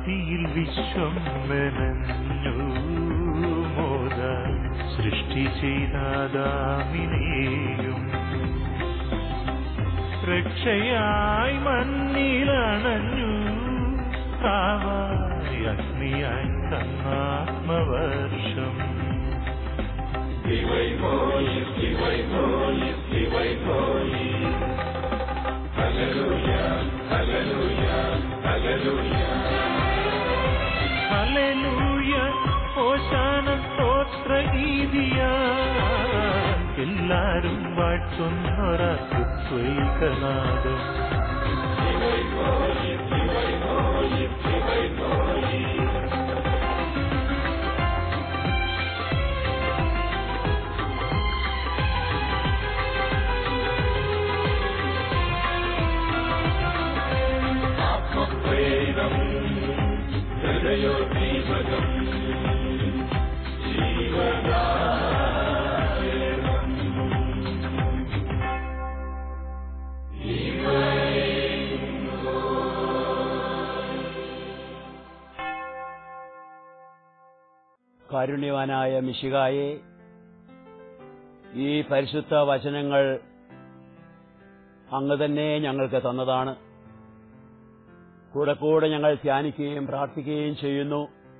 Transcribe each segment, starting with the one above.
ഭക്തിയിൽ വിശ്വം മെനഞ്ഞു മോദ സൃഷ്ടി ചെയ്താദാമിനെയും രക്ഷയായി മണ്ണിലണഞ്ഞു കാവായി അഗ്നിയായി തന്നാത്മവർഷം ഹല്ലേലൂയ ഓശാന സ്തോത്ര ഗീതിയ എല്ലാരും വാഴ്ത്തുന്നൊരത്വൈകനാദം കാരുണ്യവാനായ മിശികായെ ഈ പരിശുദ്ധ വചനങ്ങൾ അങ്ങ് തന്നെ ഞങ്ങൾക്ക് തന്നതാണ് കൂടെ കൂടെ ഞങ്ങൾ ധ്യാനിക്കുകയും പ്രാർത്ഥിക്കുകയും ചെയ്യുന്നു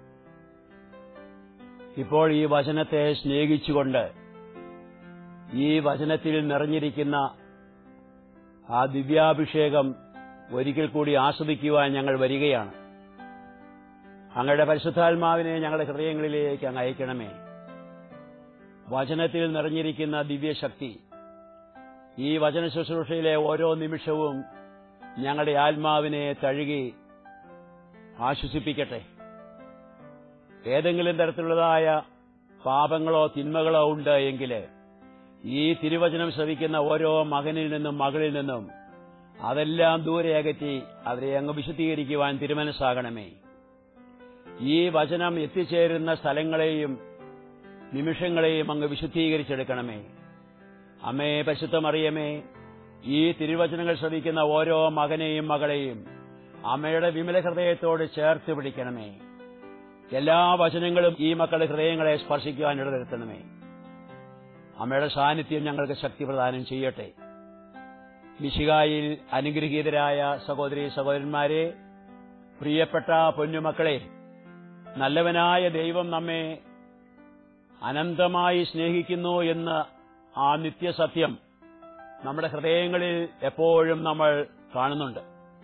ഇപ്പോൾ ഈ വചനത്തെ സ്നേഹിച്ചുകൊണ്ട് ഈ വചനത്തിൽ നിറഞ്ഞിരിക്കുന്ന ആ ദിവ്യാഭിഷേകം ഒരിക്കൽ കൂടി ആസ്വദിക്കുവാൻ ഞങ്ങൾ വരികയാണ് അങ്ങയുടെ പരിശുദ്ധാത്മാവിനെ ഞങ്ങളുടെ ഹൃദയങ്ങളിലേക്ക് അങ്ങ് അയക്കണമേ വചനത്തിൽ നിറഞ്ഞിരിക്കുന്ന ദിവ്യശക്തി ഈ വചന ശുശ്രൂഷയിലെ ഓരോ നിമിഷവും ഞങ്ങളുടെ ആത്മാവിനെ തഴുകി ആശ്വസിപ്പിക്കട്ടെ ഏതെങ്കിലും തരത്തിലുള്ളതായ പാപങ്ങളോ തിന്മകളോ ഉണ്ട് എങ്കിൽ ഈ തിരുവചനം ശ്രവിക്കുന്ന ഓരോ മകനിൽ നിന്നും മകളിൽ നിന്നും അതെല്ലാം ദൂരെ അകറ്റി അവരെ അങ്ങ് വിശുദ്ധീകരിക്കുവാൻ തിരുമനസ്സാകണമേ ഈ വചനം എത്തിച്ചേരുന്ന സ്ഥലങ്ങളെയും നിമിഷങ്ങളെയും അങ്ങ് വിശുദ്ധീകരിച്ചെടുക്കണമേ അമ്മേ പരിശുദ്ധമറിയമേ ഈ തിരുവചനങ്ങൾ ശ്രവിക്കുന്ന ഓരോ മകനെയും മകളെയും അമ്മയുടെ വിമല ഹൃദയത്തോട് ചേർത്ത് പിടിക്കണമേ എല്ലാ വചനങ്ങളും ഈ മക്കളുടെ ഹൃദയങ്ങളെ സ്പർശിക്കുവാൻ ഇടവരുത്തണമേ അമ്മയുടെ സാന്നിധ്യം ഞങ്ങൾക്ക് ശക്തി പ്രദാനം ചെയ്യട്ടെ മിശികായിൽ അനുഗ്രഹീതരായ സഹോദരി സഹോദരന്മാരെ പ്രിയപ്പെട്ട പൊന്നുമക്കളെ നല്ലവനായ ദൈവം നമ്മെ അനന്തമായി സ്നേഹിക്കുന്നു എന്ന് ആ നിത്യസത്യം നമ്മുടെ ഹൃദയങ്ങളിൽ എപ്പോഴും നമ്മൾ കാണുന്നുണ്ട്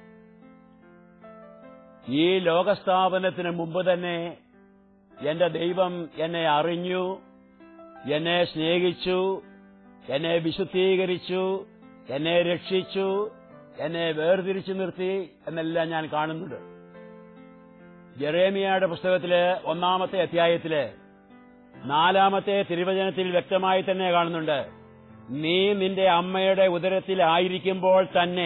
ഈ ലോകസ്ഥാപനത്തിന് മുമ്പ് തന്നെ എന്റെ ദൈവം എന്നെ അറിഞ്ഞു എന്നെ സ്നേഹിച്ചു എന്നെ വിശുദ്ധീകരിച്ചു എന്നെ രക്ഷിച്ചു എന്നെ വേർതിരിച്ചു നിർത്തി എന്നെല്ലാം ഞാൻ കാണുന്നുണ്ട് ജെറേമിയയുടെ പുസ്തകത്തില് ഒന്നാമത്തെ അധ്യായത്തില് നാലാമത്തെ തിരുവചനത്തിൽ വ്യക്തമായി തന്നെ കാണുന്നുണ്ട് നീ നിന്റെ അമ്മയുടെ ഉദരത്തിൽ ആയിരിക്കുമ്പോൾ തന്നെ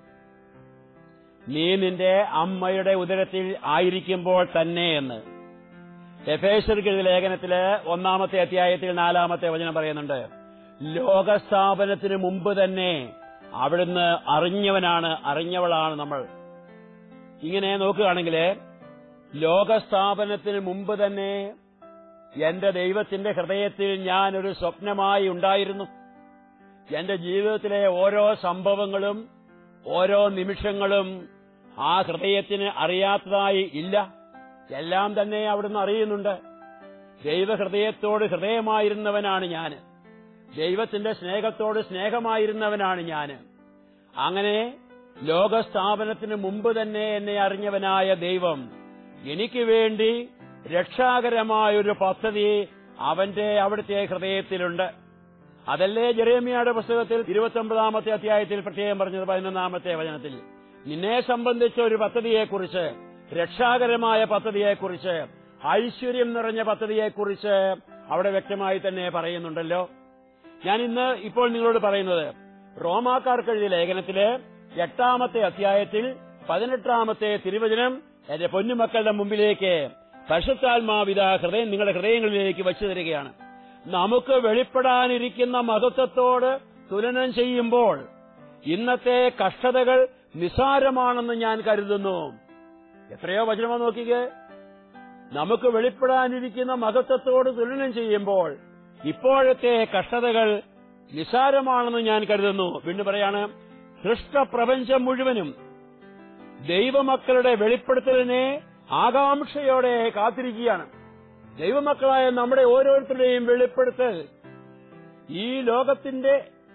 നീ നിന്റെ അമ്മയുടെ ഉദരത്തിൽ ആയിരിക്കുമ്പോൾ തന്നെ എന്ന് എഫേസർക്ക് ലേഖനത്തില് ഒന്നാമത്തെ അധ്യായത്തിൽ നാലാമത്തെ വചനം പറയുന്നുണ്ട് ലോകസ്ഥാപനത്തിന് മുമ്പ് തന്നെ അവിടുന്ന് അറിഞ്ഞവനാണ് അറിഞ്ഞവളാണ് നമ്മൾ ഇങ്ങനെ നോക്കുകയാണെങ്കിൽ ലോകസ്ഥാപനത്തിന് മുമ്പ് തന്നെ എന്റെ ദൈവത്തിന്റെ ഹൃദയത്തിൽ ഞാൻ ഒരു സ്വപ്നമായി ഉണ്ടായിരുന്നു എന്റെ ജീവിതത്തിലെ ഓരോ സംഭവങ്ങളും ഓരോ നിമിഷങ്ങളും ആ ഹൃദയത്തിന് അറിയാത്തതായി ഇല്ല എല്ലാം തന്നെ അവിടുന്ന് അറിയുന്നുണ്ട് ദൈവഹൃദയത്തോട് ഹൃദയമായിരുന്നവനാണ് ഞാൻ ദൈവത്തിന്റെ സ്നേഹത്തോട് സ്നേഹമായിരുന്നവനാണ് ഞാൻ അങ്ങനെ ലോകസ്ഥാപനത്തിന് മുമ്പ് തന്നെ എന്നെ അറിഞ്ഞവനായ ദൈവം എനിക്ക് വേണ്ടി രക്ഷാകരമായൊരു പദ്ധതി അവന്റെ അവിടുത്തെ ഹൃദയത്തിലുണ്ട് അതല്ലേ ജെറേമിയയുടെ പുസ്തകത്തിൽ ഇരുപത്തൊമ്പതാമത്തെ അധ്യായത്തിൽ പ്രത്യേകം പറഞ്ഞത് പതിനൊന്നാമത്തെ വചനത്തിൽ നിന്നെ സംബന്ധിച്ച ഒരു പദ്ധതിയെക്കുറിച്ച് രക്ഷാകരമായ പദ്ധതിയെക്കുറിച്ച് ഐശ്വര്യം നിറഞ്ഞ പദ്ധതിയെക്കുറിച്ച് അവിടെ വ്യക്തമായി തന്നെ പറയുന്നുണ്ടല്ലോ ഞാൻ ഇന്ന് ഇപ്പോൾ നിങ്ങളോട് പറയുന്നത് റോമാക്കാർക്കെഴുതിയ ലേഖനത്തില് എട്ടാമത്തെ അധ്യായത്തിൽ പതിനെട്ടാമത്തെ തിരുവചനം എന്റെ പൊന്നുമക്കളുടെ മുമ്പിലേക്ക് പരിശുദ്ധാത്മാവിത ഹൃദയം നിങ്ങളുടെ ഹൃദയങ്ങളിലേക്ക് വച്ചു തരികയാണ് നമുക്ക് വെളിപ്പെടാനിരിക്കുന്ന മഹത്വത്തോട് തുലനം ചെയ്യുമ്പോൾ ഇന്നത്തെ കഷ്ടതകൾ നിസാരമാണെന്ന് ഞാൻ കരുതുന്നു എത്രയോ വചനമോ നോക്കിക്കേ നമുക്ക് വെളിപ്പെടാനിരിക്കുന്ന മഹത്വത്തോട് തുലനം ചെയ്യുമ്പോൾ ഇപ്പോഴത്തെ കഷ്ടതകൾ നിസാരമാണെന്ന് ഞാൻ കരുതുന്നു വീണ്ടും പറയാണ് സൃഷ്ടപ്രപഞ്ചം മുഴുവനും ദൈവമക്കളുടെ വെളിപ്പെടുത്തലിനെ ആകാംക്ഷയോടെ കാത്തിരിക്കുകയാണ് ദൈവമക്കളായ നമ്മുടെ ഓരോരുത്തരുടെയും വെളിപ്പെടുത്തൽ ഈ ലോകത്തിന്റെ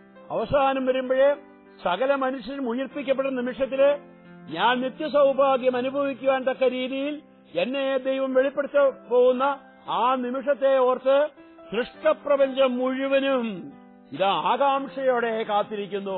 അവസാനം വരുമ്പോഴേ സകല മനുഷ്യരും ഉയർപ്പിക്കപ്പെടുന്ന നിമിഷത്തില് ഞാൻ നിത്യസൗഭാഗ്യം അനുഭവിക്കുവാൻ തക്ക രീതിയിൽ എന്നെ ദൈവം വെളിപ്പെടുത്ത പോകുന്ന ആ നിമിഷത്തെ ഓർത്ത് സൃഷ്ടപ്രപഞ്ചം മുഴുവനും ഇതാ ആകാംക്ഷയോടെ കാത്തിരിക്കുന്നു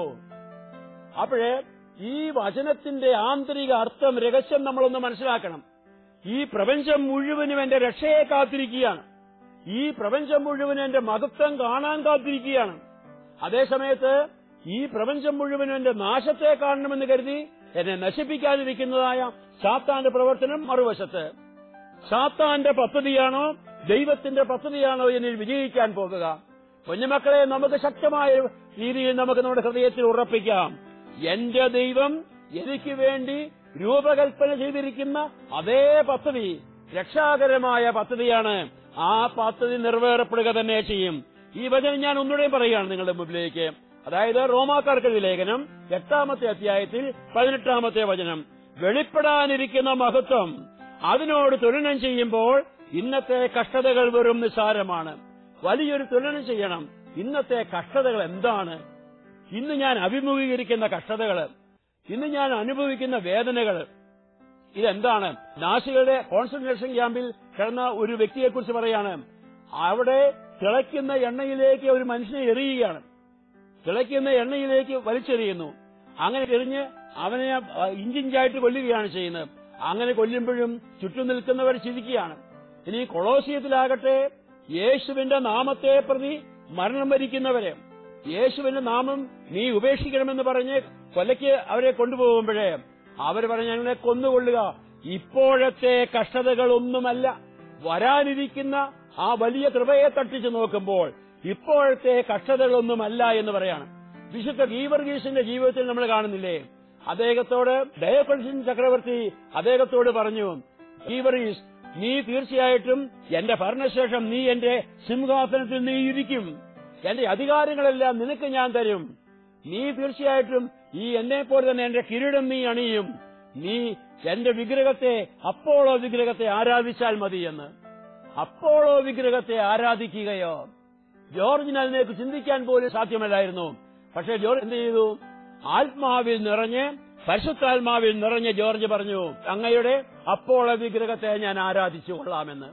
അപ്പോഴേ ഈ വചനത്തിന്റെ ആന്തരിക അർത്ഥം രഹസ്യം നമ്മളൊന്ന് മനസ്സിലാക്കണം ഈ പ്രപഞ്ചം മുഴുവനും എന്റെ രക്ഷയെ കാത്തിരിക്കുകയാണ് ഈ പ്രപഞ്ചം മുഴുവനും എന്റെ മഹത്വം കാണാൻ കാത്തിരിക്കുകയാണ് അതേസമയത്ത് ഈ പ്രപഞ്ചം മുഴുവനും എന്റെ നാശത്തെ കാണണമെന്ന് കരുതി എന്നെ നശിപ്പിക്കാതിരിക്കുന്നതായ സാത്താന്റെ പ്രവർത്തനം മറുവശത്ത് സാത്താന്റെ പദ്ധതിയാണോ ദൈവത്തിന്റെ പദ്ധതിയാണോ എന്നിൽ വിജയിക്കാൻ പോകുക കുഞ്ഞുമക്കളെ നമുക്ക് ശക്തമായ രീതിയിൽ നമുക്ക് നമ്മുടെ ഹൃദയത്തിൽ ഉറപ്പിക്കാം എന്റെ ദൈവം എനിക്ക് വേണ്ടി രൂപകൽപ്പന ചെയ്തിരിക്കുന്ന അതേ പദ്ധതി രക്ഷാകരമായ പദ്ധതിയാണ് ആ പദ്ധതി നിറവേറപ്പെടുക തന്നെ ചെയ്യും ഈ വചനം ഞാൻ ഒന്നുകൂടെ പറയുകയാണ് നിങ്ങളുടെ മുമ്പിലേക്ക് അതായത് റോമാക്കാർക്കെഴുതിയ ലേഖനം എട്ടാമത്തെ അധ്യായത്തിൽ പതിനെട്ടാമത്തെ വചനം വെളിപ്പെടാനിരിക്കുന്ന മഹത്വം അതിനോട് തുലനം ചെയ്യുമ്പോൾ ഇന്നത്തെ കഷ്ടതകൾ വെറും നിസ്സാരമാണ് വലിയൊരു തുലനം ചെയ്യണം ഇന്നത്തെ കഷ്ടതകൾ എന്താണ് ഇന്ന് ഞാൻ അഭിമുഖീകരിക്കുന്ന കഷ്ടതകൾ ഇന്ന് ഞാൻ അനുഭവിക്കുന്ന വേദനകൾ ഇതെന്താണ് നാസികളുടെ കോൺസെൻട്രേഷൻ ക്യാമ്പിൽ കിടന്ന ഒരു വ്യക്തിയെക്കുറിച്ച് പറയാണ് അവിടെ തിളയ്ക്കുന്ന എണ്ണയിലേക്ക് ഒരു മനുഷ്യനെ എറിയുകയാണ് തിളയ്ക്കുന്ന എണ്ണയിലേക്ക് വലിച്ചെറിയുന്നു അങ്ങനെ എറിഞ്ഞ് അവനെ ആ, ഇഞ്ചിഞ്ചായിട്ട് കൊല്ലുകയാണ് ചെയ്യുന്നത് അങ്ങനെ കൊല്ലുമ്പോഴും ചുറ്റും നിൽക്കുന്നവർ ചിരിക്കുകയാണ് ഇനി കൊളോസിയത്തിലാകട്ടെ യേശുവിന്റെ നാമത്തെ പ്രതി മരണം വരിക്കുന്നവരെ യേശുവിന്റെ നാമം നീ ഉപേക്ഷിക്കണമെന്ന് പറഞ്ഞ് കൊലയ്ക്ക് അവരെ കൊണ്ടുപോകുമ്പോഴേ അവർ പറഞ്ഞ് ഞങ്ങളെ കൊന്നുകൊള്ളുക ഇപ്പോഴത്തെ കഷ്ടതകളൊന്നുമല്ല വരാനിരിക്കുന്ന ആ വലിയ കൃപയെ തട്ടിച്ചു നോക്കുമ്പോൾ ഇപ്പോഴത്തെ കഷ്ടതകളൊന്നുമല്ല എന്ന് പറയാണ് വിശുദ്ധ ഗീവർഗീസിന്റെ ജീവിതത്തിൽ നമ്മൾ കാണുന്നില്ലേ അദ്ദേഹത്തോട് ഡയഫൻസിൻ ചക്രവർത്തി അദ്ദേഹത്തോട് പറഞ്ഞു ഗീവർഗീസ് നീ തീർച്ചയായിട്ടും എന്റെ ഭരണശേഷം നീ എന്റെ സിംഹാസനത്തിൽ നീ ഇരിക്കും എന്റെ അധികാരങ്ങളെല്ലാം നിനക്ക് ഞാൻ തരും നീ തീർച്ചയായിട്ടും ഈ എന്നെ പോലെ തന്നെ എന്റെ കിരീടം നീ അണിയും നീ എന്റെ വിഗ്രഹത്തെ അപ്പോളോ വിഗ്രഹത്തെ ആരാധിച്ചാൽ മതി എന്ന് അപ്പോളോ വിഗ്രഹത്തെ ആരാധിക്കുകയോ ജോർജിന് അതിലേക്ക് ചിന്തിക്കാൻ പോലും സാധ്യമല്ലായിരുന്നു പക്ഷേ ജോർജ് എന്ത് ചെയ്തു ആത്മാവിൽ നിറഞ്ഞ് പരിശുദ്ധാത്മാവിൽ നിറഞ്ഞ് ജോർജ് പറഞ്ഞു അങ്ങയുടെ അപ്പോള വിഗ്രഹത്തെ ഞാൻ ആരാധിച്ചു കൊള്ളാമെന്ന്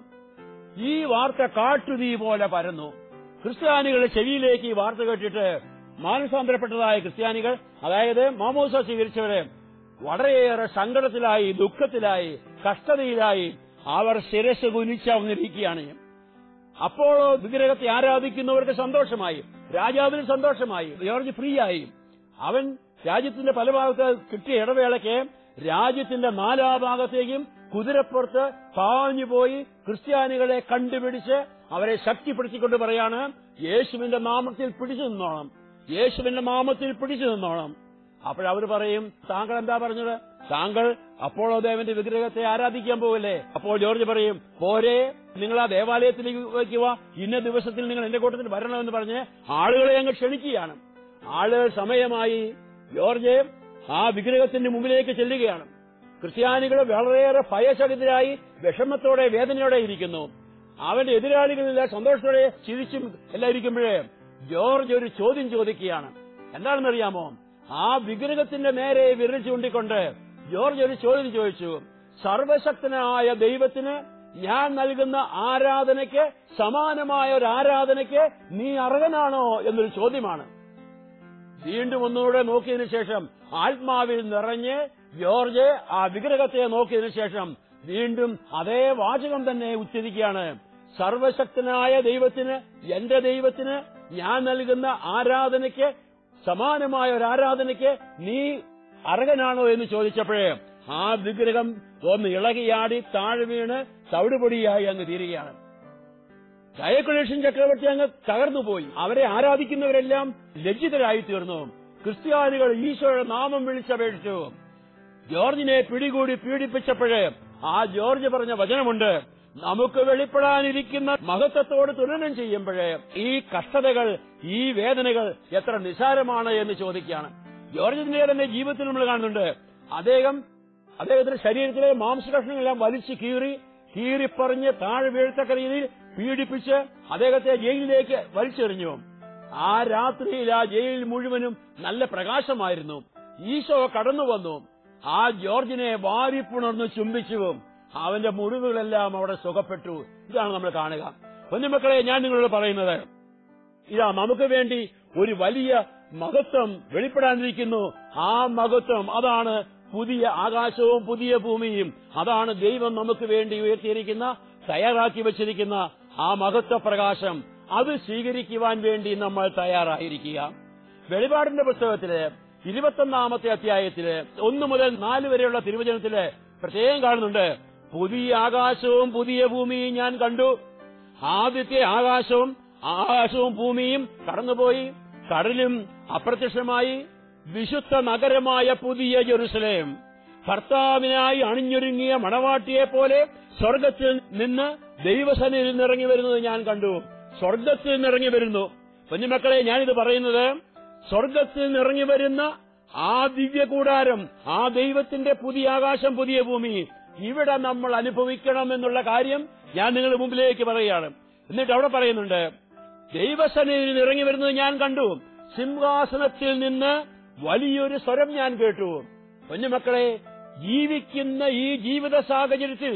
ഈ വാർത്ത കാട്ടുതീ പോലെ പരന്നു ക്രിസ്ത്യാനികളുടെ ചെവിയിലേക്ക് ഈ വാർത്ത കേട്ടിട്ട് മാനസാന്തരപ്പെട്ടതായ ക്രിസ്ത്യാനികൾ അതായത് മാമോസ സ്വീകരിച്ചവരെ വളരെയേറെ സങ്കടത്തിലായി ദുഃഖത്തിലായി കഷ്ടതയിലായി അവർ ശിരസ് കുനിച്ചവന്നിരിക്കുകയാണ് അപ്പോളോ വിഗ്രഹത്തെ ആരാധിക്കുന്നവർക്ക് സന്തോഷമായി രാജാവിന് സന്തോഷമായി ജോർജ് ഫ്രീ ആയി അവൻ രാജ്യത്തിന്റെ പല ഭാഗത്ത് കിട്ടിയ ഇടവേളയ്ക്ക് രാജ്യത്തിന്റെ നാലാഭാഗത്തേക്കും കുതിരപ്പുറത്ത് പാഞ്ഞുപോയി ക്രിസ്ത്യാനികളെ കണ്ടുപിടിച്ച് അവരെ ശക്തിപ്പെടുത്തിക്കൊണ്ട് പറയാണ് യേശുവിന്റെ നാമത്തിൽ പിടിച്ചു നിന്നോണം യേശുവിന്റെ നാമത്തിൽ പിടിച്ചു നിന്നോണം അപ്പോഴവർ പറയും താങ്കൾ എന്താ പറഞ്ഞത് താങ്കൾ അപ്പോളോ ദേവന്റെ വിഗ്രഹത്തെ ആരാധിക്കാൻ പോകല്ലേ അപ്പോൾ ജോർജ് പറയും പോരെ നിങ്ങൾ ആ ദേവാലയത്തിലേക്ക് വയ്ക്കുക ഇന്ന ദിവസത്തിൽ നിങ്ങൾ എന്റെ കൂട്ടത്തിൽ വരണമെന്ന് പറഞ്ഞ് ആളുകളെ അങ്ങ് ക്ഷണിക്കുകയാണ് ആളുകൾ സമയമായി ജോർജ് ആ വിഗ്രഹത്തിന്റെ മുമ്പിലേക്ക് ചെല്ലുകയാണ് ക്രിസ്ത്യാനികൾ വളരെയേറെ ഭയചകിതരായി വിഷമത്തോടെ വേദനയോടെ ഇരിക്കുന്നു അവന്റെ എതിരാളികളെല്ലാം സന്തോഷത്തോടെ ചിരിച്ചും എല്ലാം ഇരിക്കുമ്പോഴേ ജോർജ് ഒരു ചോദ്യം ചോദിക്കുകയാണ് എന്താണെന്നറിയാമോ ആ വിഗ്രഹത്തിന്റെ നേരെ വിരൽ ചൂണ്ടിക്കൊണ്ട് ജോർജ് ഒരു ചോദ്യം ചോദിച്ചു സർവശക്തനായ ദൈവത്തിന് ഞാൻ നൽകുന്ന ആരാധനയ്ക്ക് സമാനമായ ഒരു ആരാധനയ്ക്ക് നീ അർഹനാണോ എന്നൊരു ചോദ്യമാണ് വീണ്ടും ഒന്നുകൂടെ നോക്കിയതിനു ശേഷം ആത്മാവിൽ നിറഞ്ഞ് ജോർജ് ആ വിഗ്രഹത്തെ നോക്കിയതിനു ശേഷം വീണ്ടും അതേ വാചകം തന്നെ ഉച്ചരിക്കുകയാണ് സർവശക്തനായ ദൈവത്തിന് എന്റെ ദൈവത്തിന് ഞാൻ നൽകുന്ന ആരാധനയ്ക്ക് സമാനമായ ഒരു ആരാധനയ്ക്ക് നീ അർഹനാണോ എന്ന് ചോദിച്ചപ്പോഴേ ആ വിഗ്രഹം ഒന്ന് ഇളകിയാടി താഴെ വീണ് തവിടുപൊടിയായി അങ്ങ് തീരുകയാണ് ഡയക്കുലേഷൻ ചക്രവർത്തി അങ്ങ് തകർന്നുപോയി അവരെ ആരാധിക്കുന്നവരെല്ലാം ലജ്ജിതരായി തീർന്നു ക്രിസ്ത്യാനികൾ ഈശോയുടെ നാമം വിളിച്ചപേക്ഷിച്ചു ജോർജിനെ പിടികൂടി പീഡിപ്പിച്ചപ്പോഴേ ആ ജോർജ് പറഞ്ഞ വചനമുണ്ട് നമുക്ക് വെളിപ്പെടാനിരിക്കുന്ന മഹത്വത്തോട് തുലനം ചെയ്യുമ്പോഴേ ഈ കഷ്ടതകൾ ഈ വേദനകൾ എത്ര നിസാരമാണ് എന്ന് ചോദിക്കുകയാണ് ജോർജിന്റെ തന്നെ ജീവിതത്തിൽ നമ്മൾ കാണുന്നുണ്ട് അദ്ദേഹം അദ്ദേഹത്തിന്റെ ശരീരത്തിലെ മാംസകഷ്ണങ്ങളെല്ലാം വലിച്ചു കീറി കീറിപ്പറിഞ്ഞ് താഴെ വീഴ്ത്തക്ക രീതിയിൽ പീഡിപ്പിച്ച് അദ്ദേഹത്തെ ജയിലിലേക്ക് വലിച്ചെറിഞ്ഞു ആ രാത്രിയിൽ ആ ജയിൽ മുഴുവനും നല്ല പ്രകാശമായിരുന്നു ഈശോ കടന്നു വന്നു ആ ജോർജിനെ വാരിപ്പുണർന്നു ചുംബിച്ചു അവന്റെ മുറിവുകളെല്ലാം അവിടെ സുഖപ്പെട്ടു ഇതാണ് നമ്മൾ കാണുക കുഞ്ഞുമക്കളെ ഞാൻ നിങ്ങളോട് പറയുന്നത് ഇതാ നമുക്ക് വേണ്ടി ഒരു വലിയ മഹത്വം വെളിപ്പെടാനിരിക്കുന്നു ആ മഹത്വം അതാണ് പുതിയ ആകാശവും പുതിയ ഭൂമിയും അതാണ് ദൈവം നമുക്ക് വേണ്ടി ഉയർത്തിയിരിക്കുന്ന തയ്യാറാക്കി വെച്ചിരിക്കുന്ന ആ മഹത്വ പ്രകാശം അത് സ്വീകരിക്കുവാൻ വേണ്ടി നമ്മൾ തയ്യാറായിരിക്കുക വെളിപാടിന്റെ പുസ്തകത്തില് ഇരുപത്തൊന്നാമത്തെ അധ്യായത്തില് ഒന്ന് മുതൽ നാല് വരെയുള്ള തിരുവചനത്തില് പ്രത്യേകം കാണുന്നുണ്ട് പുതിയ ആകാശവും പുതിയ ഭൂമിയും ഞാൻ കണ്ടു ആദ്യത്തെ ആകാശവും ആകാശവും ഭൂമിയും കടന്നുപോയി കടലും അപ്രത്യക്ഷമായി വിശുദ്ധ നഗരമായ പുതിയ ജെറുസലേം ഭർത്താവിനായി അണിഞ്ഞൊരുങ്ങിയ മണവാട്ടിയെ പോലെ സ്വർഗത്തിൽ നിന്ന് ദൈവസനയിൽ നിന്നിറങ്ങി വരുന്നത് ഞാൻ കണ്ടു സ്വർഗത്തിൽ നിന്നിറങ്ങി വരുന്നു കുഞ്ഞുമക്കളെ ഞാനിത് പറയുന്നത് സ്വർഗത്തിൽ നിന്നിറങ്ങി വരുന്ന ആ ദിവ്യ കൂടാരം ആ ദൈവത്തിന്റെ പുതിയ ആകാശം പുതിയ ഭൂമി ഇവിടെ നമ്മൾ അനുഭവിക്കണം എന്നുള്ള കാര്യം ഞാൻ നിങ്ങളുടെ മുമ്പിലേക്ക് പറയുകയാണ് എന്നിട്ട് അവിടെ പറയുന്നുണ്ട് ദൈവസനയിൽ ഇറങ്ങി വരുന്നത് ഞാൻ കണ്ടു സിംഹാസനത്തിൽ നിന്ന് വലിയൊരു സ്വരം ഞാൻ കേട്ടു കുഞ്ഞുമക്കളെ ജീവിക്കുന്ന ഈ ജീവിത സാഹചര്യത്തിൽ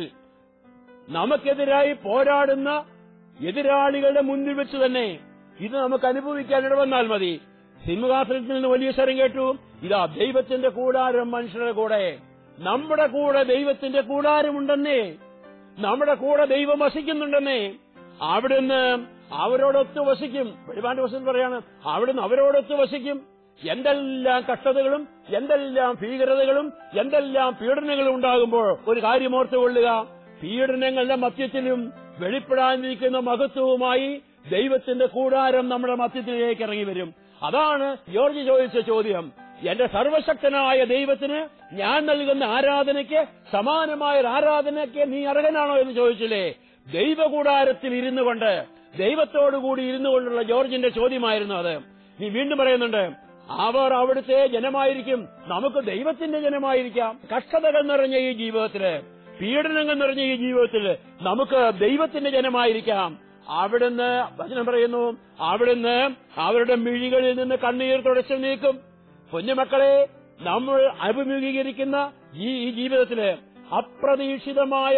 നമുക്കെതിരായി പോരാടുന്ന എതിരാളികളുടെ മുന്നിൽ വെച്ച് തന്നെ ഇത് നമുക്ക് അനുഭവിക്കാൻ ഇടവന്നാൽ മതി സിംഹാസനത്തിൽ നിന്ന് വലിയ സ്വരം കേട്ടു ഇതാ ദൈവത്തിന്റെ കൂടാരം മനുഷ്യരുടെ കൂടെ നമ്മുടെ കൂടെ ദൈവത്തിന്റെ കൂടാരമുണ്ടെന്നേ നമ്മുടെ കൂടെ ദൈവം വസിക്കുന്നുണ്ടെന്നേ അവിടുന്ന് അവരോടൊത്ത് വസിക്കും വെളിപാട് വസം പറയാണ് അവിടുന്ന് അവരോടൊത്ത് വസിക്കും എന്തെല്ലാം കഷ്ടതകളും എന്തെല്ലാം ഭീകരതകളും എന്തെല്ലാം പീഡനങ്ങളും ഉണ്ടാകുമ്പോൾ ഒരു കാര്യം ഓർത്തുകൊള്ളുക പീഡനങ്ങളുടെ മധ്യത്തിലും വെളിപ്പെടാനിരിക്കുന്ന മഹത്വവുമായി ദൈവത്തിന്റെ കൂടാരം നമ്മുടെ മധ്യത്തിലേക്ക് ഇറങ്ങി വരും അതാണ് ജോർജ് ചോദിച്ച ചോദ്യം എന്റെ സർവശക്തനായ ദൈവത്തിന് ഞാൻ നൽകുന്ന ആരാധനയ്ക്ക് സമാനമായ ഒരു ആരാധനയ്ക്ക് നീ അർഹനാണോ എന്ന് ചോദിച്ചില്ലേ ദൈവകൂടാരത്തിൽ ഇരുന്നു കൊണ്ട് ദൈവത്തോടുകൂടി ഇരുന്നു കൊണ്ടുള്ള ജോർജിന്റെ ചോദ്യമായിരുന്നു അത് നീ വീണ്ടും പറയുന്നുണ്ട് അവർ അവിടുത്തെ ജനമായിരിക്കും നമുക്ക് ദൈവത്തിന്റെ ജനമായിരിക്കാം കഷ്ടതകൾ നിറഞ്ഞ ഈ ജീവിതത്തില് പീഡനങ്ങൾ നിറഞ്ഞ ഈ ജീവിതത്തിൽ നമുക്ക് ദൈവത്തിന്റെ ജനമായിരിക്കാം അവിടുന്ന് വചനം പറയുന്നു അവിടുന്ന് അവരുടെ മിഴികളിൽ നിന്ന് കണ്ണീർ തുടച്ചു നീക്കും കുഞ്ഞുമക്കളെ നമ്മൾ അഭിമുഖീകരിക്കുന്ന ഈ ഈ ജീവിതത്തില് അപ്രതീക്ഷിതമായ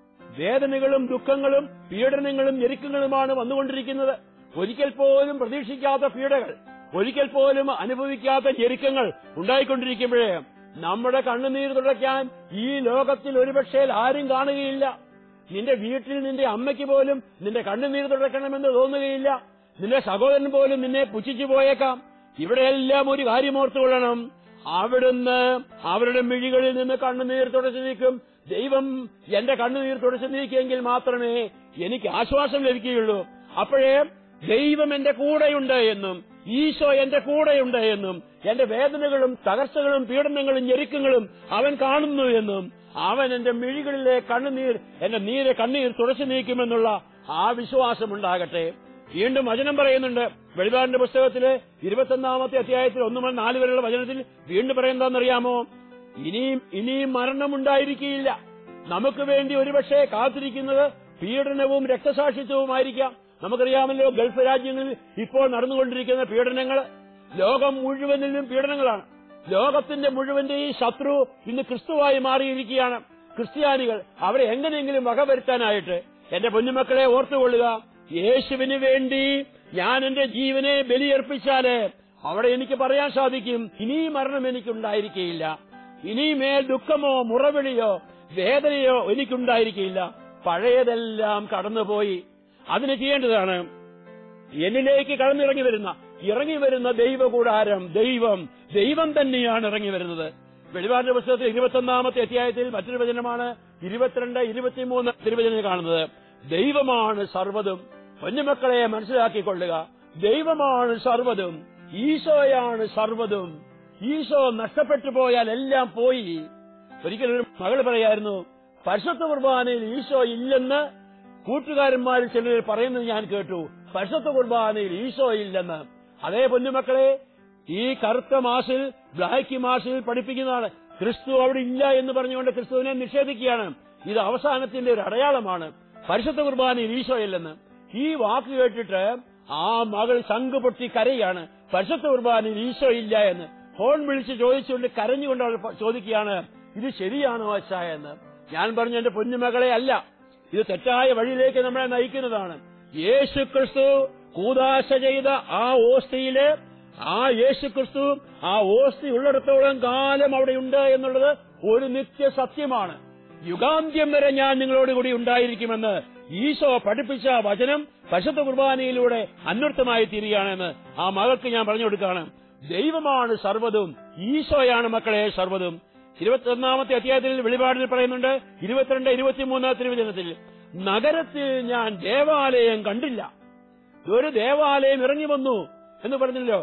വേദനകളും ദുഃഖങ്ങളും പീഡനങ്ങളും ഞെരുക്കങ്ങളുമാണ് വന്നുകൊണ്ടിരിക്കുന്നത് ഒരിക്കൽ പോലും പ്രതീക്ഷിക്കാത്ത പീഡകൾ ഒരിക്കൽ പോലും അനുഭവിക്കാത്ത ഞെരുക്കങ്ങൾ ഉണ്ടായിക്കൊണ്ടിരിക്കുമ്പോഴേ നമ്മുടെ കണ്ണുനീർ തുടയ്ക്കാൻ ഈ ലോകത്തിൽ ഒരുപക്ഷേ ആരും കാണുകയില്ല നിന്റെ വീട്ടിൽ നിന്റെ അമ്മയ്ക്ക് പോലും നിന്റെ കണ്ണുനീർ തുടക്കണമെന്ന് തോന്നുകയില്ല നിന്റെ സഹോദരൻ പോലും നിന്നെ പുച്ഛിച്ചു പോയേക്കാം ഇവിടെയെല്ലാം ഒരു കാര്യം ഓർത്തുകൊള്ളണം അവിടുന്ന് അവരുടെ മിഴികളിൽ നിന്ന് കണ്ണുനീർ തുടച്ചു നീക്കും ദൈവം എന്റെ കണ്ണുനീർ തുടച്ചു നീക്കിയെങ്കിൽ മാത്രമേ എനിക്ക് ആശ്വാസം ലഭിക്കുകയുള്ളൂ അപ്പോഴേ ദൈവം എന്റെ കൂടെയുണ്ട് എന്നും ഈശോ എന്റെ കൂടെയുണ്ട് എന്നും എന്റെ വേദനകളും തകർച്ചകളും പീഡനങ്ങളും ഞെരുക്കങ്ങളും അവൻ കാണുന്നു എന്നും അവൻ എന്റെ മിഴികളിലെ കണ്ണുനീർ എന്റെ നീരെ കണ്ണീർ തുടച്ചു നീക്കുമെന്നുള്ള ആ വിശ്വാസമുണ്ടാകട്ടെ വീണ്ടും വചനം പറയുന്നുണ്ട് വെളിപാടിന്റെ പുസ്തകത്തില് ഇരുപത്തൊന്നാമത്തെ അധ്യായത്തിൽ ഒന്ന് മുതൽ നാല് വരെയുള്ള വചനത്തിൽ വീണ്ടും പറയുന്നതെന്നറിയാമോ ഇനിയും ഇനിയും മരണമുണ്ടായിരിക്കുകയില്ല നമുക്ക് വേണ്ടി ഒരുപക്ഷെ കാത്തിരിക്കുന്നത് പീഡനവും രക്തസാക്ഷിത്വവുമായിരിക്കാം നമുക്കറിയാമല്ലോ ഗൾഫ് രാജ്യങ്ങളിൽ ഇപ്പോൾ നടന്നുകൊണ്ടിരിക്കുന്ന പീഡനങ്ങൾ ലോകം മുഴുവനിലും പീഡനങ്ങളാണ് ലോകത്തിന്റെ മുഴുവന്റെയും ശത്രു ഇന്ന് ക്രിസ്തുവായി മാറിയിരിക്കുകയാണ് ക്രിസ്ത്യാനികൾ അവരെ എങ്ങനെയെങ്കിലും വകവരുത്താനായിട്ട് എന്റെ പൊന്നുമക്കളെ ഓർത്തുകൊള്ളുക യേശുവിന് വേണ്ടി ഞാൻ എന്റെ ജീവനെ ബലിയർപ്പിച്ചാല് അവിടെ എനിക്ക് പറയാൻ സാധിക്കും ഇനി മരണം എനിക്കുണ്ടായിരിക്കയില്ല ഇനിമേൽ ദുഃഖമോ മുറവിളിയോ വേദനയോ എനിക്കുണ്ടായിരിക്കയില്ല പഴയതെല്ലാം കടന്നുപോയി അതിന് ചെയ്യേണ്ടതാണ് എന്നിലേക്ക് കടന്നിറങ്ങി വരുന്ന ഇറങ്ങി വരുന്ന ദൈവകൂടാരം ദൈവം ദൈവം തന്നെയാണ് ഇറങ്ങി വരുന്നത് വെളിപാടിന്റെ പുസ്തകത്തിൽ ഇരുപത്തൊന്നാമത്തെ അധ്യായത്തിൽ മറ്റൊരു വചനമാണ് ഇരുപത്തിരണ്ട് ഇരുപത്തിമൂന്ന് തിരുവചനം കാണുന്നത് ദൈവമാണ് സർവ്വതും കുഞ്ഞുമക്കളെ മനസ്സിലാക്കിക്കൊള്ളുക ദൈവമാണ് സർവ്വതും ഈശോയാണ് സർവ്വതും ഈശോ നഷ്ടപ്പെട്ടു പോയാൽ എല്ലാം പോയി ഒരിക്കലും ഒരു മകൾ പറയായിരുന്നു പരിശുദ്ധ കുർബാനയിൽ ഈശോ ഇല്ലെന്ന് കൂട്ടുകാരന്മാരിൽ ചിലർ പറയുന്നത് ഞാൻ കേട്ടു പരിശുദ്ധ കുർബാനയിൽ ഈശോ ഇല്ലെന്ന് അതേ പൊന്നുമക്കളെ ഈ കറുത്ത മാസിൽ ബ്ലാക്ക് മാസിൽ പഠിപ്പിക്കുന്നതാണ് ക്രിസ്തു അവിടെ ഇല്ല എന്ന് പറഞ്ഞുകൊണ്ട് ക്രിസ്തുവിനെ നിഷേധിക്കുകയാണ് ഇത് അവസാനത്തിന്റെ ഒരു അടയാളമാണ് പരിശുദ്ധ കുർബാനയിൽ ഈശോ ഇല്ലെന്ന് ഈ വാക്ക് കേട്ടിട്ട് ആ മകൾ ശംഖ് പൊട്ടി കരയാണ് പരിശുദ്ധ കുർബാനയിൽ ഈശോ ഇല്ല എന്ന് ഫോൺ വിളിച്ച് ചോദിച്ചുകൊണ്ട് കരഞ്ഞുകൊണ്ട് അവൾ പ- ചോദിക്കുകയാണ് ഇത് ശരിയാണോ അച്ഛാ എന്ന് ഞാൻ പറഞ്ഞു എന്റെ പൊന്നുമകളെ അല്ല ഇത് തെറ്റായ വഴിയിലേക്ക് നമ്മളെ നയിക്കുന്നതാണ് യേശു ക്രിസ്തു കൂതാശ ചെയ്ത ആ ഓസ്തിയില് ആ യേശു ക്രിസ്തു ആ ഓസ്തി ഉള്ളിടത്തോളം കാലം അവിടെ ഉണ്ട് എന്നുള്ളത് ഒരു നിത്യ സത്യമാണ് യുഗാന്ത്യം വരെ ഞാൻ നിങ്ങളോട് കൂടി ഉണ്ടായിരിക്കുമെന്ന് ഈശോ പഠിപ്പിച്ച വചനം പരിശുദ്ധ കുർബാനയിലൂടെ അന്വർത്ഥമായി തീരുകയാണെന്ന് ആ മകൾക്ക് ഞാൻ പറഞ്ഞു കൊടുക്കുകയാണ് ദൈവമാണ് സർവ്വതും ഈശോയാണ് മക്കളെ സർവ്വതും ഇരുപത്തിയൊന്നാമത്തെ അധ്യായത്തിൽ വെളിപാടിൽ പറയുന്നുണ്ട് ഇരുപത്തിരണ്ട് ഇരുപത്തിമൂന്നാം തിരുവചനത്തിൽ നഗരത്തിൽ ഞാൻ ദേവാലയം കണ്ടില്ല ഒരു ദേവാലയം ഇറങ്ങി വന്നു എന്ന് പറഞ്ഞല്ലോ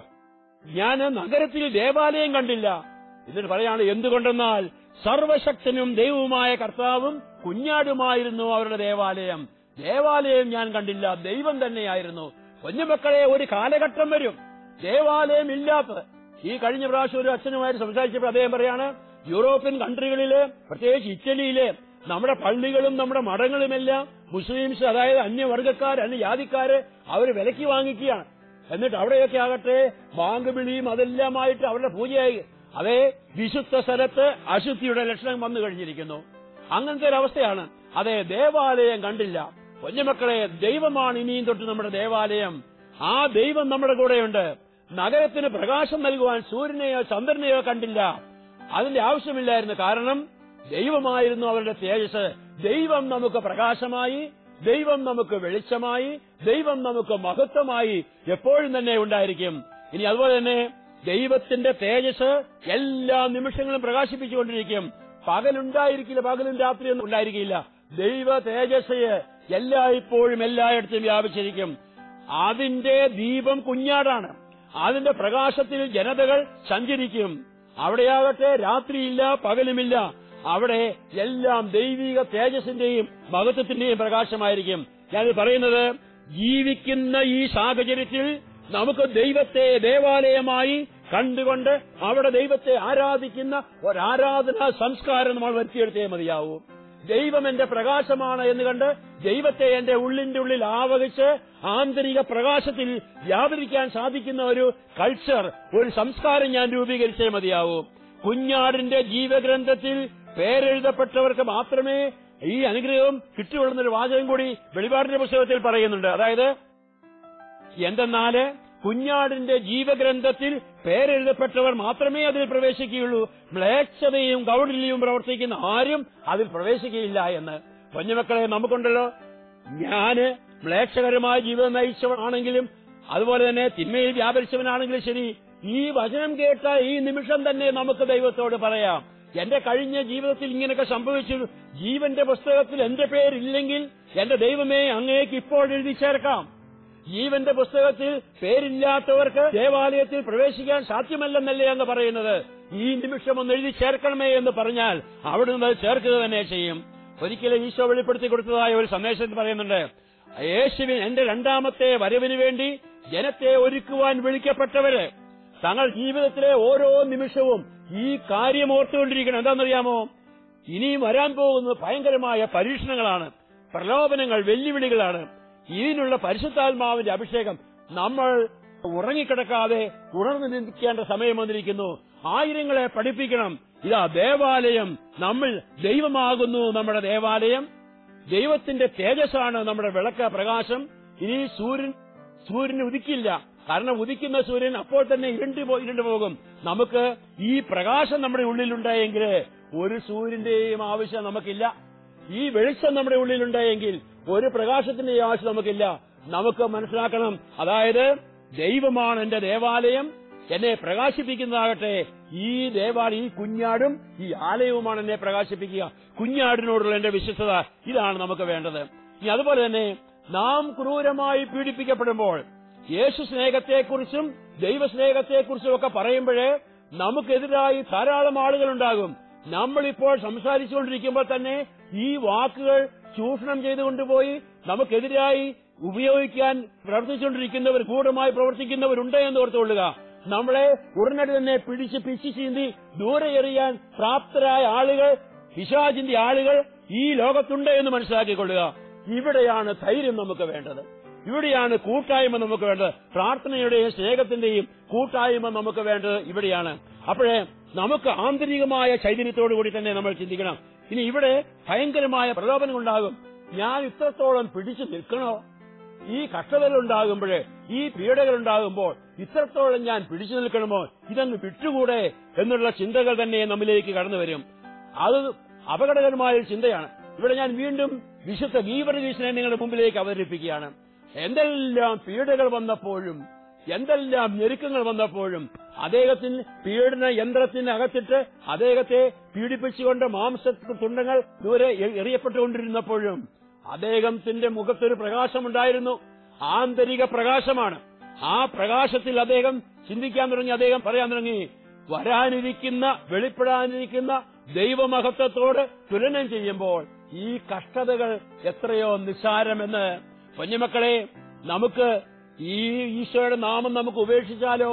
ഞാൻ നഗരത്തിൽ ദേവാലയം കണ്ടില്ല എന്നിട്ട് പറയാണ് എന്തുകൊണ്ടെന്നാൽ സർവശക്തനും ദൈവവുമായ കർത്താവും കുഞ്ഞാടുമായിരുന്നു അവരുടെ ദേവാലയം ദേവാലയം ഞാൻ കണ്ടില്ല ദൈവം തന്നെയായിരുന്നു കുഞ്ഞുമക്കളെ ഒരു കാലഘട്ടം വരും ദേവാലയം ഇല്ലാത്തത് ഈ കഴിഞ്ഞ പ്രാവശ്യം ഒരു അച്ഛനുമായിട്ട് സംസാരിച്ചപ്പോൾ അദ്ദേഹം പറയാണ് യൂറോപ്യൻ കൺട്രികളില് പ്രത്യേകിച്ച് ഇറ്റലിയില് നമ്മുടെ പള്ളികളും നമ്മുടെ മഠങ്ങളുമെല്ലാം മുസ്ലിംസ് അതായത് അന്യവർഗക്കാർ അന്യ ജാതിക്കാര് അവർ വിലക്ക് വാങ്ങിക്കുകയാണ് എന്നിട്ട് അവിടെയൊക്കെ ആകട്ടെ ബാങ്ക് വിളിയും അതെല്ലാമായിട്ട് അവരുടെ പൂജയായി അതേ വിശുദ്ധ സ്ഥലത്ത് അശുദ്ധിയുടെ ലക്ഷണം വന്നു കഴിഞ്ഞിരിക്കുന്നു അങ്ങനത്തെ ഒരു അവസ്ഥയാണ് അതെ ദേവാലയം കണ്ടില്ല കുഞ്ഞുമക്കളെ ദൈവമാണ് ഇനിയും തൊട്ട് നമ്മുടെ ദേവാലയം ആ ദൈവം നമ്മുടെ കൂടെയുണ്ട് നഗരത്തിന് പ്രകാശം നൽകുവാൻ സൂര്യനെയോ ചന്ദ്രനെയോ കണ്ടില്ല അതിന്റെ ആവശ്യമില്ലായിരുന്നു കാരണം ദൈവമായിരുന്നു അവരുടെ തേജസ് ദൈവം നമുക്ക് പ്രകാശമായി ദൈവം നമുക്ക് വെളിച്ചമായി ദൈവം നമുക്ക് മഹത്വമായി എപ്പോഴും തന്നെ ഉണ്ടായിരിക്കും ഇനി അതുപോലെ തന്നെ ദൈവത്തിന്റെ തേജസ് എല്ലാ നിമിഷങ്ങളും പ്രകാശിപ്പിച്ചുകൊണ്ടിരിക്കും പകലുണ്ടായിരിക്കില്ല പകലും രാത്രിയൊന്നും ഉണ്ടായിരിക്കില്ല ദൈവ തേജസ് എല്ലായ്പ്പോഴും എല്ലായിടത്തും വ്യാപിച്ചിരിക്കും അതിന്റെ ദീപം കുഞ്ഞാടാണ് അതിന്റെ പ്രകാശത്തിൽ ജനതകൾ സഞ്ചരിക്കും അവിടെയാകട്ടെ രാത്രിയില്ല പകലുമില്ല അവിടെ എല്ലാം ദൈവിക തേജസ്സിന്റെയും മഹത്വത്തിന്റെയും പ്രകാശമായിരിക്കും ഞാനിത് പറയുന്നത് ജീവിക്കുന്ന ഈ സാഹചര്യത്തിൽ നമുക്ക് ദൈവത്തെ ദേവാലയമായി കണ്ടുകൊണ്ട് അവിടെ ദൈവത്തെ ആരാധിക്കുന്ന ഒരാരാധനാ സംസ്കാരം നമ്മൾ വരുത്തിയെടുത്തേ മതിയാവൂ ദൈവം എന്റെ പ്രകാശമാണ് എന്ന് കണ്ട് ദൈവത്തെ എന്റെ ഉള്ളിന്റെ ഉള്ളിൽ ആവഹിച്ച് ആന്തരിക പ്രകാശത്തിൽ വ്യാപരിക്കാൻ സാധിക്കുന്ന ഒരു കൾച്ചർ ഒരു സംസ്കാരം ഞാൻ രൂപീകരിച്ചേ മതിയാവൂ കുഞ്ഞാടിന്റെ ജീവഗ്രന്ഥത്തിൽ പേരെഴുതപ്പെട്ടവർക്ക് മാത്രമേ ഈ അനുഗ്രഹം കിട്ടുകയുള്ളൊരു വാചകം കൂടി വെളിപാടിന്റെ പുസ്തകത്തിൽ പറയുന്നുണ്ട് അതായത് എന്തെന്നാല് കുഞ്ഞാടിന്റെ ജീവഗ്രന്ഥത്തിൽ പേരെഴുതപ്പെട്ടവർ മാത്രമേ അതിൽ പ്രവേശിക്കുകയുള്ളൂ മ്ലേച്ഛതയും ഗൗഡില്യവും പ്രവർത്തിക്കുന്ന ആരും അതിൽ പ്രവേശിക്കുകയില്ല എന്ന് കുഞ്ഞുമക്കളെ നമുക്കുണ്ടല്ലോ ഞാന് മ്ലേച്ഛകരമായ ജീവിതം നയിച്ചവനാണെങ്കിലും അതുപോലെ തന്നെ തിന്മയിൽ വ്യാപരിച്ചവനാണെങ്കിലും ശരി ഈ വചനം കേട്ട ഈ നിമിഷം തന്നെ നമുക്ക് ദൈവത്തോട് പറയാം എന്റെ കഴിഞ്ഞ ജീവിതത്തിൽ ഇങ്ങനെയൊക്കെ സംഭവിച്ചു ജീവന്റെ പുസ്തകത്തിൽ എന്റെ പേരില്ലെങ്കിൽ എന്റെ ദൈവമേ അങ്ങേക്ക് ഇപ്പോൾ എഴുതി ചേർക്കാം ജീവന്റെ പുസ്തകത്തിൽ പേരില്ലാത്തവർക്ക് ദേവാലയത്തിൽ പ്രവേശിക്കാൻ സാധ്യമല്ലെന്നല്ലേ എന്ന് പറയുന്നത് ഈ നിമിഷം ഒന്ന് എഴുതി ചേർക്കണമേ എന്ന് പറഞ്ഞാൽ അവിടെ നിന്ന് അത് ചേർക്കുക തന്നെ ചെയ്യും ഒരിക്കലും ഈശോ വെളിപ്പെടുത്തി കൊടുത്തതായ ഒരു സന്ദേശത്തിൽ പറയുന്നുണ്ട് യേശുവിൻ എന്റെ രണ്ടാമത്തെ വരവിന് വേണ്ടി ജനത്തെ ഒരുക്കുവാൻ വിളിക്കപ്പെട്ടവര് തങ്ങൾ ജീവിതത്തിലെ ഓരോ നിമിഷവും ഈ കാര്യം ഓർത്തുകൊണ്ടിരിക്കണം എന്താണെന്നറിയാമോ ഇനിയും വരാൻ പോകുന്നത് ഭയങ്കരമായ പരീക്ഷണങ്ങളാണ് പ്രലോഭനങ്ങൾ വെല്ലുവിളികളാണ് ഇതിനുള്ള പരിശുദ്ധാത്മാവിന്റെ അഭിഷേകം നമ്മൾ ഉറങ്ങിക്കിടക്കാതെ ഉണർന്നു നിൽക്കേണ്ട സമയം വന്നിരിക്കുന്നു ആയിരങ്ങളെ പഠിപ്പിക്കണം ഇതാ ദേവാലയം നമ്മൾ ദൈവമാകുന്നു നമ്മുടെ ദേവാലയം ദൈവത്തിന്റെ തേജസ്സാണ് നമ്മുടെ വിളക്ക് പ്രകാശം ഇനി സൂര്യൻ സൂര്യൻ ഉദിക്കില്ല കാരണം ഉദിക്കുന്ന സൂര്യൻ അപ്പോൾ തന്നെ ഇരുണ്ട് പോ- ഇരുണ്ട് പോകും നമുക്ക് ഈ പ്രകാശം നമ്മുടെ ഉള്ളിലുണ്ടായെങ്കിൽ ഒരു സൂര്യന്റെയും ആവശ്യം നമുക്കില്ല ഈ വെളിച്ചം നമ്മുടെ ഉള്ളിലുണ്ടായെങ്കിൽ ഒരു പ്രകാശത്തിന്റെയും ആവശ്യം നമുക്കില്ല നമുക്ക് മനസ്സിലാക്കണം അതായത് ദൈവമാണ് എന്റെ ദേവാലയം എന്നെ പ്രകാശിപ്പിക്കുന്നതാകട്ടെ ഈ ദേവാലയം ഈ കുഞ്ഞാടും ഈ ആലയവുമാണ് എന്നെ പ്രകാശിപ്പിക്കുക കുഞ്ഞാടിനോടുള്ള എന്റെ വിശ്വസത ഇതാണ് നമുക്ക് വേണ്ടത് ഇനി അതുപോലെ തന്നെ നാം ക്രൂരമായി പീഡിപ്പിക്കപ്പെടുമ്പോൾ യേശു സ്നേഹത്തെക്കുറിച്ചും ദൈവസ്നേഹത്തെക്കുറിച്ചും ഒക്കെ പറയുമ്പോഴേ നമുക്കെതിരായി ധാരാളം ആളുകൾ ഉണ്ടാകും നമ്മളിപ്പോൾ സംസാരിച്ചുകൊണ്ടിരിക്കുമ്പോൾ തന്നെ ഈ വാക്കുകൾ ചൂഷണം ചെയ്തുകൊണ്ടുപോയി നമുക്കെതിരായി ഉപയോഗിക്കാൻ പ്രവർത്തിച്ചുകൊണ്ടിരിക്കുന്നവർ ഗൂഢമായി പ്രവർത്തിക്കുന്നവരുണ്ട് എന്ന് ഓർത്തുകൊള്ളുക നമ്മളെ ഉടനടി തന്നെ പിടിച്ച് പിച്ചി ചീന്തി ദൂരെ എറിയാൻ പ്രാപ്തരായ ആളുകൾ പിശാചിന്റെ ആളുകൾ ഈ ലോകത്തുണ്ട് എന്ന് മനസ്സിലാക്കിക്കൊള്ളുക ഇവിടെയാണ് ധൈര്യം നമുക്ക് വേണ്ടത് ഇവിടെയാണ് കൂട്ടായ്മ നമുക്ക് വേണ്ടത് പ്രാർത്ഥനയുടെയും സ്നേഹത്തിന്റെയും കൂട്ടായ്മ നമുക്ക് വേണ്ടത് ഇവിടെയാണ് അപ്പോഴേ നമുക്ക് ആന്തരികമായ ചൈതന്യത്തോടു കൂടി തന്നെ നമ്മൾ ചിന്തിക്കണം ഇനി ഇവിടെ ഭയങ്കരമായ പ്രലോഭനം ഉണ്ടാകും ഞാൻ ഇത്രത്തോളം പിടിച്ചു നിൽക്കണോ ഈ കഷ്ടതകൾ ഉണ്ടാകുമ്പോൾ ഈ പീഡകൾ ഉണ്ടാകുമ്പോൾ ഇത്രത്തോളം ഞാൻ പിടിച്ചു നിൽക്കണമോ ഇതങ്ങ് വിട്ടുകൂടെ എന്നുള്ള ചിന്തകൾ തന്നെ നമ്മിലേക്ക് കടന്നു വരും അത് അപകടകരമായ ഒരു ചിന്തയാണ് ഇവിടെ ഞാൻ വീണ്ടും വിശുദ്ധ ഗീവർഗീസിനെ നിങ്ങളുടെ മുമ്പിലേക്ക് അവതരിപ്പിക്കുകയാണ് എന്തെല്ലാം പീഡകൾ വന്നപ്പോഴും എന്തെല്ലാം ഞെരുക്കങ്ങൾ വന്നപ്പോഴും അദ്ദേഹത്തിന് പീഡന യന്ത്രത്തിന് അകത്തിട്ട് അദ്ദേഹത്തെ പീഡിപ്പിച്ചുകൊണ്ട് മാംസ തുണ്ടങ്ങൾ ദൂരെ എ- എറിയപ്പെട്ടുകൊണ്ടിരുന്നപ്പോഴും അദ്ദേഹത്തിന്റെ മുഖത്തൊരു പ്രകാശമുണ്ടായിരുന്നു ആന്തരിക പ്രകാശമാണ് ആ പ്രകാശത്തിൽ അദ്ദേഹം ചിന്തിക്കാൻ തുടങ്ങി അദ്ദേഹം പറയാൻ തുടങ്ങി വരാനിരിക്കുന്ന വെളിപ്പെടാനിരിക്കുന്ന ദൈവമഹത്വത്തോട് തുലനം ചെയ്യുമ്പോൾ ഈ കഷ്ടതകൾ എത്രയോ നിസ്സാരമെന്ന് കുഞ്ഞുമക്കളെ നമുക്ക് ഈ ഈശോയുടെ നാമം നമുക്ക് ഉപേക്ഷിച്ചാലോ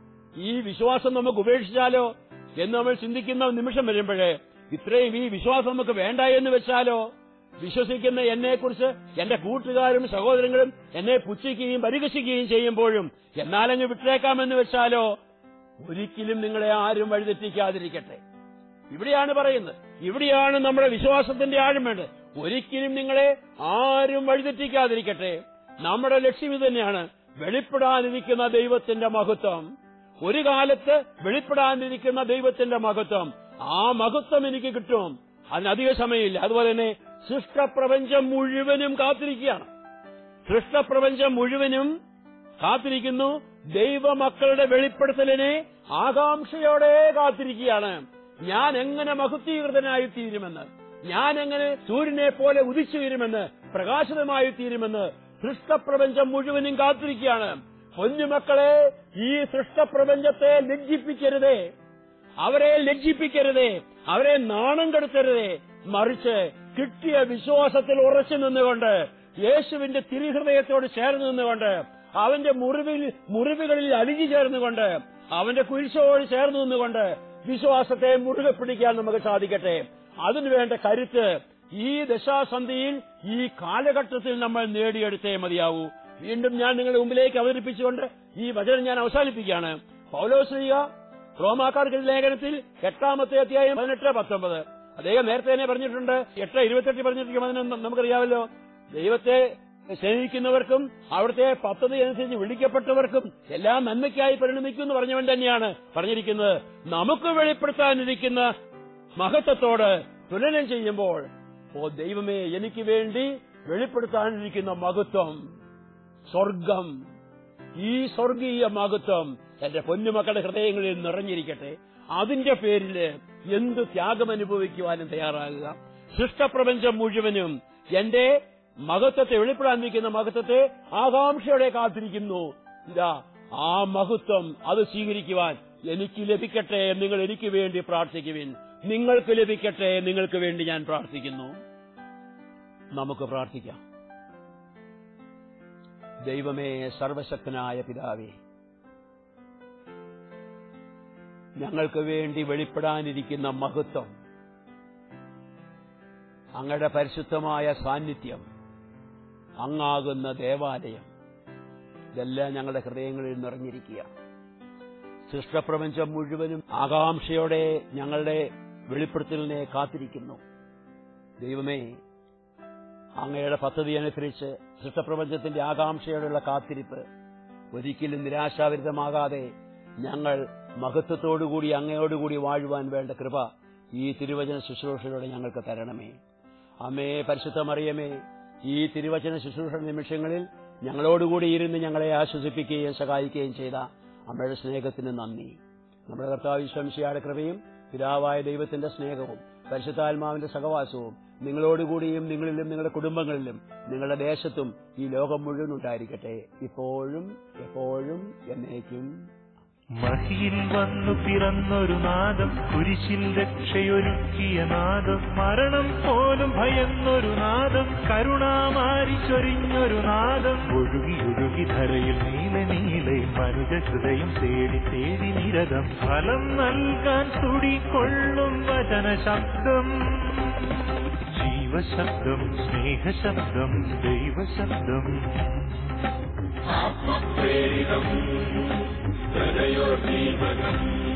ഈ വിശ്വാസം നമുക്ക് ഉപേക്ഷിച്ചാലോ എന്ന് നമ്മൾ ചിന്തിക്കുന്ന നിമിഷം വരുമ്പോഴേ ഇത്രയും ഈ വിശ്വാസം നമുക്ക് വേണ്ട എന്ന് വെച്ചാലോ വിശ്വസിക്കുന്ന എന്നെക്കുറിച്ച് എന്റെ കൂട്ടുകാരും സഹോദരങ്ങളും എന്നെ പുച്ഛിക്കുകയും പരിഹസിക്കുകയും ചെയ്യുമ്പോഴും എന്നാലങ്ങ് വിട്ടേക്കാമെന്ന് വെച്ചാലോ ഒരിക്കലും നിങ്ങളെ ആരും വഴിതെറ്റിക്കാതിരിക്കട്ടെ ഇവിടെയാണ് പറയുന്നത് ഇവിടെയാണ് നമ്മുടെ വിശ്വാസത്തിന്റെ ആഴം വേണ്ടത് ഒരിക്കലും നിങ്ങളെ ആരും വഴിതെറ്റിക്കാതിരിക്കട്ടെ നമ്മുടെ ലക്ഷ്യം ഇത് തന്നെയാണ് വെളിപ്പെടാനിരിക്കുന്ന ദൈവത്തിന്റെ മഹത്വം ഒരു കാലത്ത് വെളിപ്പെടാനിരിക്കുന്ന ദൈവത്തിന്റെ മഹത്വം ആ മഹത്വം എനിക്ക് കിട്ടും അതിനധിക സമയമില്ല അതുപോലെ തന്നെ സൃഷ്ടപ്രപഞ്ചം മുഴുവനും കാത്തിരിക്കുകയാണ് സൃഷ്ടപ്രപഞ്ചം മുഴുവനും കാത്തിരിക്കുന്നു ദൈവമക്കളുടെ വെളിപ്പെടുത്തലിനെ ആകാംക്ഷയോടെ കാത്തിരിക്കുകയാണ് ഞാൻ എങ്ങനെ മഹത്വീകൃതനായി തീരുമെന്ന് ഞാൻ എങ്ങനെ സൂര്യനെ പോലെ ഉദിച്ചു തീരുമെന്ന് പ്രകാശിതമായി തീരുമെന്ന് സൃഷ്ടപ്രപഞ്ചം മുഴുവനും കാത്തിരിക്കുകയാണ് പൊന്നുമക്കളെ ഈ സൃഷ്ടപ്രപഞ്ചത്തെ ലജ്ജിപ്പിക്കരുതേ അവരെ ലജ്ജിപ്പിക്കരുതേ അവരെ നാണം കെടുത്തരുതേ മറിച്ച് കിട്ടിയ വിശ്വാസത്തിൽ ഉറച്ചു നിന്നുകൊണ്ട് യേശുവിന്റെ തിരുഹൃദയത്തോട് ചേർന്ന് നിന്നുകൊണ്ട് അവന്റെ മുറിവിൽ മുറിവുകളിൽ അലിഞ്ഞു ചേർന്നുകൊണ്ട് അവന്റെ കുരിശോട് ചേർന്ന് നിന്നുകൊണ്ട് വിശ്വാസത്തെ മുറുകെ പിടിക്കാൻ നമുക്ക് സാധിക്കട്ടെ അതിനുവേണ്ട കരുത്ത് ഈ ദശാസന്ധിയിൽ ഈ കാലഘട്ടത്തിൽ നമ്മൾ നേടിയെടുത്തേ മതിയാവൂ വീണ്ടും ഞാൻ നിങ്ങളുടെ മുമ്പിലേക്ക് അവതരിപ്പിച്ചുകൊണ്ട് ഈ വചനം ഞാൻ അവസാനിപ്പിക്കുകയാണ് പൗലോശ്രീക റോമാക്കാർക്ക് ലേഖനത്തിൽ എട്ടാമത്തെ അധ്യായം പതിനെട്ട് പത്തൊമ്പത് അദ്ദേഹം നേരത്തെ തന്നെ പറഞ്ഞിട്ടുണ്ട് എട്ട് ഇരുപത്തെട്ട് പറഞ്ഞിരിക്കും അതിന് നമുക്കറിയാമല്ലോ ദൈവത്തെ സ്നേഹിക്കുന്നവർക്കും അവിടുത്തെ പദ്ധതി അനുസരിച്ച് വിളിക്കപ്പെട്ടവർക്കും എല്ലാം നന്മയ്ക്കായി പരിണമിക്കും എന്ന് പറഞ്ഞവൻ തന്നെയാണ് പറഞ്ഞിരിക്കുന്നത് നമുക്ക് വെളിപ്പെടുത്താനിരിക്കുന്ന മഹത്വത്തോട് തുലനം ചെയ്യുമ്പോൾ ഓ ദൈവമേ എനിക്ക് വേണ്ടി വെളിപ്പെടുത്താനിരിക്കുന്ന മഹത്വം സ്വർഗം ഈ സ്വർഗീയ മഹത്വം എന്റെ പൊന്നുമക്കളുടെ ഹൃദയങ്ങളിൽ നിറഞ്ഞിരിക്കട്ടെ അതിന്റെ പേരില് എന്ത് ത്യാഗം അനുഭവിക്കുവാനും തയ്യാറാകുക സൃഷ്ടപ്രപഞ്ചം മുഴുവനും എന്റെ മഹത്വത്തെ വെളിപ്പെടാനിരിക്കുന്ന മഹത്വത്തെ ആകാംക്ഷയോടെ കാത്തിരിക്കുന്നു ഇതാ ആ മഹത്വം അത് സ്വീകരിക്കുവാൻ എനിക്ക് ലഭിക്കട്ടെ നിങ്ങൾ എനിക്ക് വേണ്ടി പ്രാർത്ഥിക്കുവിൻ നിങ്ങൾക്ക് ലഭിക്കട്ടെ നിങ്ങൾക്ക് വേണ്ടി ഞാൻ പ്രാർത്ഥിക്കുന്നു നമുക്ക് പ്രാർത്ഥിക്കാം ദൈവമേ സർവശക്തനായ പിതാവേ ഞങ്ങൾക്ക് വേണ്ടി വെളിപ്പെടാനിരിക്കുന്ന മഹത്വം അങ്ങയുടെ പരിശുദ്ധമായ സാന്നിധ്യം അങ്ങാകുന്ന ദേവാലയം ഇതെല്ലാം ഞങ്ങളുടെ ഹൃദയങ്ങളിൽ നിറഞ്ഞിരിക്കുക സൃഷ്ടപ്രപഞ്ചം മുഴുവനും ആകാംക്ഷയോടെ ഞങ്ങളുടെ വെളിപ്പെടുത്തലിനെ കാത്തിരിക്കുന്നു ദൈവമേ അങ്ങയുടെ പദ്ധതി അനുസരിച്ച് സൃഷ്ടപ്രപഞ്ചത്തിന്റെ ആകാംക്ഷയോടുള്ള കാത്തിരിപ്പ് ഒരിക്കലും നിരാശാവിരുദ്ധമാകാതെ ഞങ്ങൾ മഹത്വത്തോടുകൂടി അങ്ങയോടുകൂടി വാഴുവാൻ വേണ്ട കൃപ ഈ തിരുവചന ശുശ്രൂഷയിലൂടെ ഞങ്ങൾക്ക് തരണമേ അമ്മേ പരിശുദ്ധമറിയമേ ഈ തിരുവചന ശുശ്രൂഷ നിമിഷങ്ങളിൽ ഞങ്ങളോടുകൂടി ഇരുന്ന് ഞങ്ങളെ ആശ്വസിപ്പിക്കുകയും സഹായിക്കുകയും ചെയ്ത അമ്മയുടെ സ്നേഹത്തിന് നന്ദി നമ്മുടെ കർത്താവ് ശംശിയാടെ കൃപയും പിതാവായ ദൈവത്തിന്റെ സ്നേഹവും പരിശുദ്ധാത്മാവിന്റെ സഹവാസവും നിങ്ങളോടുകൂടിയും നിങ്ങളിലും നിങ്ങളുടെ കുടുംബങ്ങളിലും നിങ്ങളുടെ ദേശത്തും ഈ ലോകം മുഴുവൻ ഉണ്ടായിരിക്കട്ടെ ഇപ്പോഴും എപ്പോഴും എന്നേക്കും മഹിയിൽ വന്നു പിറന്നൊരു നാദം കുരിശിൽ രക്ഷയൊരുക്കിയ നാദം മരണം പോലും ഭയന്നൊരു നാദം കരുണാമാരി ചൊരിഞ്ഞൊരു നാദം ഒഴുകി ഒഴുകി ധരയിൽ നീല നീലെ മനുജ ഹൃദയം തേടി തേടി നിരതം ഫലം നൽകാൻ തുടികൊള്ളും വചന ശബ്ദം ജീവശബ്ദം സ്നേഹശബ്ദം ദൈവശബ്ദം ആത്മപ്രേരിതം ഹൃദയോദ്ദീപകം